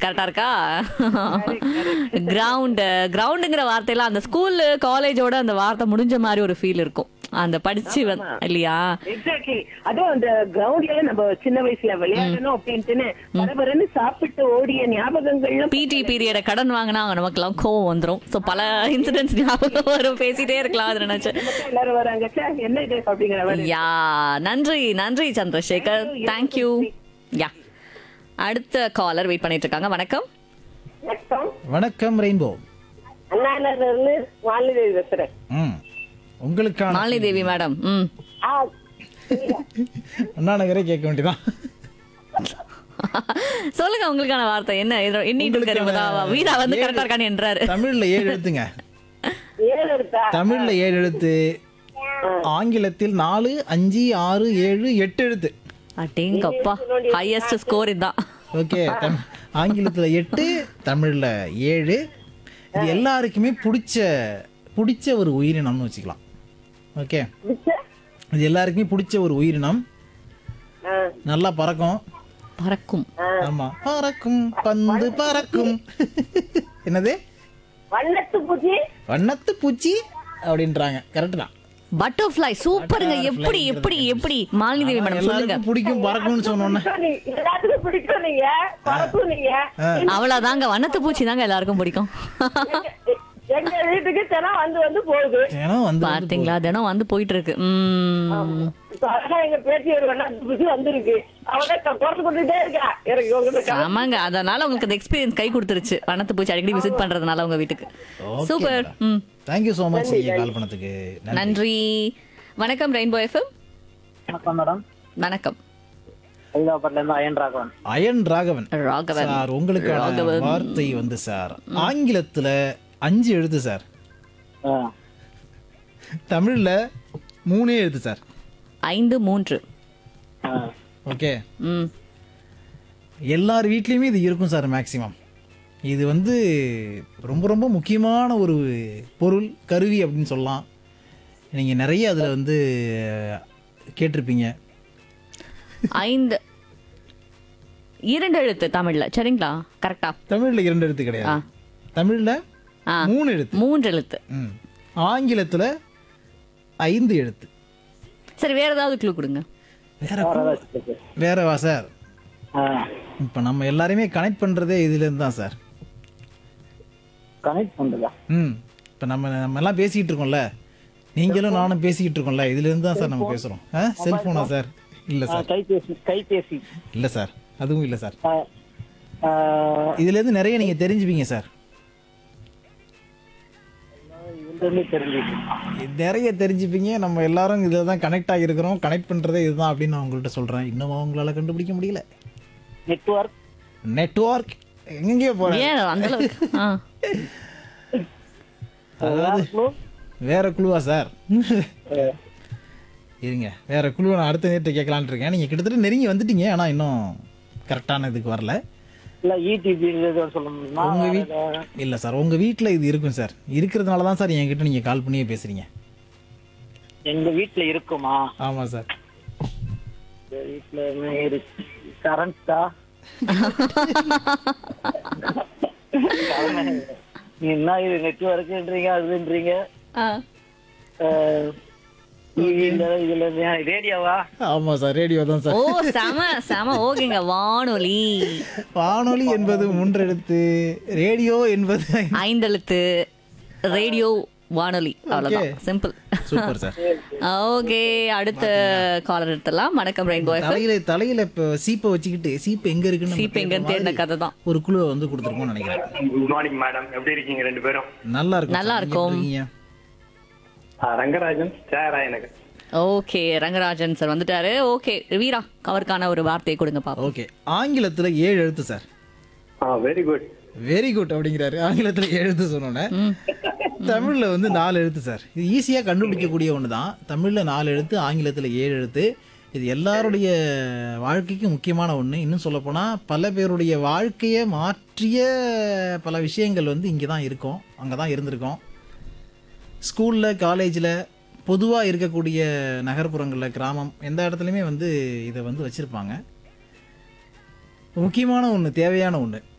கரெக்டா இருக்கா கிரவுண்ட் கிரவுண்டுங்கிற வார்த்தையெல்லாம் அந்த ஸ்கூல் காலேஜோட அந்த வார்த்தை முடிஞ்ச மாதிரி ஒரு ஃபீல் இருக்கும் அந்த படிச்சு வந்து இல்லையா எக்ஸாக்ட்லி அதுவும் அந்த கிரவுண்ட்ல நம்ம சின்ன வயசுல விளையாடணும் அப்படின்ட்டுன்னு பரபரன்னு சாப்பிட்டு ஓடிய ஞாபகங்கள்லாம் பிடி பீரியட கடன் வாங்கினா நமக்கெல்லாம் கோவம் வந்துரும் ஸோ பல இன்சிடென்ட்ஸ் ஞாபகம் வரும் பேசிட்டே இருக்கலாம் அது நினைச்சேன் நமக்கு எல்லாரும் வராங்க ச்சே, என்ன இது அப்படிங்கிற மாதிரி யா நன்றி நன்றி சந்திரசேகர் தேங்க்யூ யா அடுத்த காலர் வெயிட் பண்ணிட்டு இருக்காங்க வணக்கம் வணக்கம் வணக்கம் ரெயின்போ அண்ணா இருந்து வாலிதேவி பேசுறேன் ம் உங்களுக்கான மாலினி தேவி மேடம் ம் ஆ, அண்ணா நகரே கேட்க வேண்டியதான் சொல்லுங்க உங்களுக்கான வார்த்தை என்ன இது- எண்ணிட்டு இருக்காரு முதலாவா? வீரா வந்து கரெக்டா இருக்கான்னு என்றாரு தமிழ்ல ஏழு எழுத்துங்க ஏழு இருக்கா தமிழ்ல ஏழு எழுத்து ஆங்கிலத்தில் நாலு அஞ்சு ஆறு ஏழு எட்டு எழுத்து அடேங்கப்பா ஹையஸ்ட் ஸ்கோர் இதான் ஓகே தம்- ஆங்கிலத்துல எட்டு தமிழ்ல ஏழு இது எல்லாருக்குமே பிடிச்ச பிடிச்ச ஒரு உயிரினம்னு வச்சுக்கலாம் ஓகே இது எல்லாருக்குமே பிடிச்ச ஒரு உயிரினம் ஆ, நல்லா பறக்கும் பறக்கும் ஆமா பறக்கும் பந்து பறக்கும் என்னது வண்ணத்து பூச்சி வண்ணத்து பூச்சி அப்படின்றாங்க கரெக்ட் தான் பட்டர்ஃப்ளை சூப்பருங்க எப்படி எப்படி எப்படி மாலினி தேவி மேடம் சொல்லுங்க எல்லாருக்கும் பிடிக்கும் பறக்கும்னு சொன்னோன்னே பிடிக்கும் நீ- எல்லாத்துக்கும் பிடிக்கும் நீங்க பறக்கும் நீங்க அவ்வளவுதாங்க வண்ணத்து பூச்சி தாங்க எல்லாருக்கும் பிடிக்கும் எங்க- எங்க வீட்டுக்கு தினம் வந்து வந்து போகுது ஏன்னா வந்து பாத்தீங்களா தினம் வந்து போயிட்டு இருக்கு உம் இப்ப அழகா எங்க பேத்தி ஒரு வண்ணத்து பூச்சி வந்திருக்கு அவதான் குறைச்சு கொடுத்துட்டே இருக்கா எனக்கு உங்களுக்கு ஆமாங்க அதனால உங்களுக்கு அந்த எக்ஸ்பீரியன்ஸ் கை கொடுத்துருச்சு வண்ணத்து பூச்சி அடிக்கடி விசிட் பண்றதுனால உங்க வீட்டுக்கு சூப்பர் ம் தேங்க்யூ ஸோ மச் கால் பண்ணதுக்கு நன்றி. நன்றி வணக்கம் ரெயின்போ எஃப்எம் வணக்கம் மேடம் வணக்கம் ஹைதராபாத்ல இருந்து அயன் ராகவன் அயன் ராகவன் ராகவன் சார் உங்களுக்கான வார்த்தை வந்து சார் ஆங்கிலத்துல அஞ்சு எழுத்து சார் ஆ, தமிழ்ல மூணே எழுத்து சார் ஐந்து மூன்று ஆ. ஓகே ம் எல்லார் வீட்லேயுமே இது இருக்கும் சார் மேக்ஸிமம் இது வந்து ரொம்ப ரொம்ப முக்கியமான ஒரு பொருள் கருவி அப்படின்னு சொல்லலாம் நீங்கள் நிறைய அதில் வந்து கேட்டிருப்பீங்க ஐந்து இரண்டு எழுத்து தமிழ்ல சரிங்களா கரெக்டா தமிழில் இரண்டு எழுத்து கிடையாது தமிழில் ஆ. மூணு எழுத்து மூன்று எழுத்து ம் ஆங்கிலத்தில் ஐந்து எழுத்து சரி வேற ஏதாவது க்ளூ கொடுங்க வேற clue- வேறவா சார் ஆ. இப்போ நம்ம எல்லாரையுமே கனெக்ட் பண்ணுறதே இதுலேருந்து தான் சார் கனெக்ட் பண்றதா ம் இப்போ நம்ம நம்ம எல்லாம் பேசிக்கிட்டு இருக்கோம்ல நீங்களும் நானும் பேசிக்கிட்டு இருக்கோம்ல இதுலேருந்து தான் சார் நம்ம பேசுகிறோம் ஆ செல்ஃபோனா சார் இல்லை ஆ, சார் கைபேசி கைபேசி இல்லை சார் அதுவும் இல்லை சார் ஆ, ஆ, இதுலேருந்து நிறைய நீங்கள் தெரிஞ்சுப்பீங்க சார் இதுல இருந்து தெரிஞ்சுது நிறைய தெரிஞ்சுப்பீங்க நம்ம எல்லாரும் இதில் தான் கனெக்ட் ஆகியிருக்கிறோம் கனெக்ட் பண்ணுறதே இதுதான் அப்படின்னு நான் உங்கள்கிட்ட சொல்கிறேன் இன்னும் உங்களால் கண்டுபிடிக்க முடியல நெட்வொர்க் நெட்வொர்க் எங்கெங்கேயோ போகிறேன் ஏன் அந்த அளவுக்கு ஆ. அதாவது வேற குழுவா சார் இருங்க வேற குழுவை நான் அடுத்த நேரத்தை கேட்கலான்ட்டு இருக்கேன் நீங்கள் கிட்டத்தட்ட நெருங்கி வந்துட்டீங்க ஆனால் இன்னும் கரெக்டான இதுக்கு வரல இல்ல யூடியூப் சொல்ல முடியுமா உங்க வீட் இல்லை சார் உங்கள் வீட்டில் இது இருக்கும் சார் இருக்கிறதுனால தான் சார் என்கிட்ட நீங்கள் கால் பண்ணியே பேசுகிறீங்க எங்க வீட்ல இருக்குமா ஆமாம் சார் எங்க வீட்ல என்ன இருக்கு கரண்டா என்ன இது நெட்வொர்க்ன்றீங்க அதுன்றீங்க ஆ. டிவில இதுல ரேடியோவா ஆமாம் சார் ரேடியோ தான் சார் ஓ செம செம ஓகேங்க வானொலி வானொலி என்பது மூன்றெழுத்து ரேடியோ என்பது ஐந்தெழுத்து ரேடியோ வானொலி அவ்வளவுதான் சிம்பிள் சூப்பர் சார் ஓகே அடுத்த காலர் எடுத்துலாம் வணக்கம் ரெயின்போ தலையில தலையில இப்போ சீப்பை வச்சுக்கிட்டு சீப்பு எங்க இருக்குன்னு நம்ம சீப்பு எங்கன்னு தேடுற தேடின மாதிரி கதை தான் ஒரு குழுவை வந்து கொடுத்துருக்கோம்னு நினைக்கிறேன் குட் மார்னிங் மேடம் எப்படி இருக்கீங்க ரெண்டு பேரும் நல்லா இருக்கும் நல்லா சார். நீங்க இருக்கும். எப்படி இருக்கீங்க? ஆ, ரங்கராஜன் சேரா எனக்கு ஓகே ரங்கராஜன் சார் வந்துட்டாரு ஓகே வீரா அவருக்கான ஒரு வார்த்தையை கொடுங்க பாப்போம் ஓகே ஆங்கிலத்துல ஏழு எழுத்து சார் ஆ வெரி குட் வெரி குட் அப்படிங்கிறாரு ஆங்கிலத்துல ஏழு எழுத்து சொன்னோன்னே தமிழ்ல வந்து நாலு எழுத்து சார் இது ஈஸியா கண்டுபிடிக்கக்கூடிய ஒன்று தான் தமிழ்ல நாலு எழுத்து ஆங்கிலத்துல ஏழு எழுத்து இது எல்லாருடைய வாழ்க்கைக்கும் முக்கியமான ஒன்று இன்னும் சொல்லப்போனால் பல பேருடைய வாழ்க்கையை மாற்றிய பல விஷயங்கள் வந்து இங்கே தான் இருக்கும் அங்கே தான் இருந்திருக்கோம் ஸ்கூலில் காலேஜில் பொதுவாக இருக்கக்கூடிய நகர்ப்புறங்களில் கிராமம் எந்த இடத்துலையுமே வந்து இதை வந்து வச்சுருப்பாங்க முக்கியமான ஒன்று தேவையான ஒன்று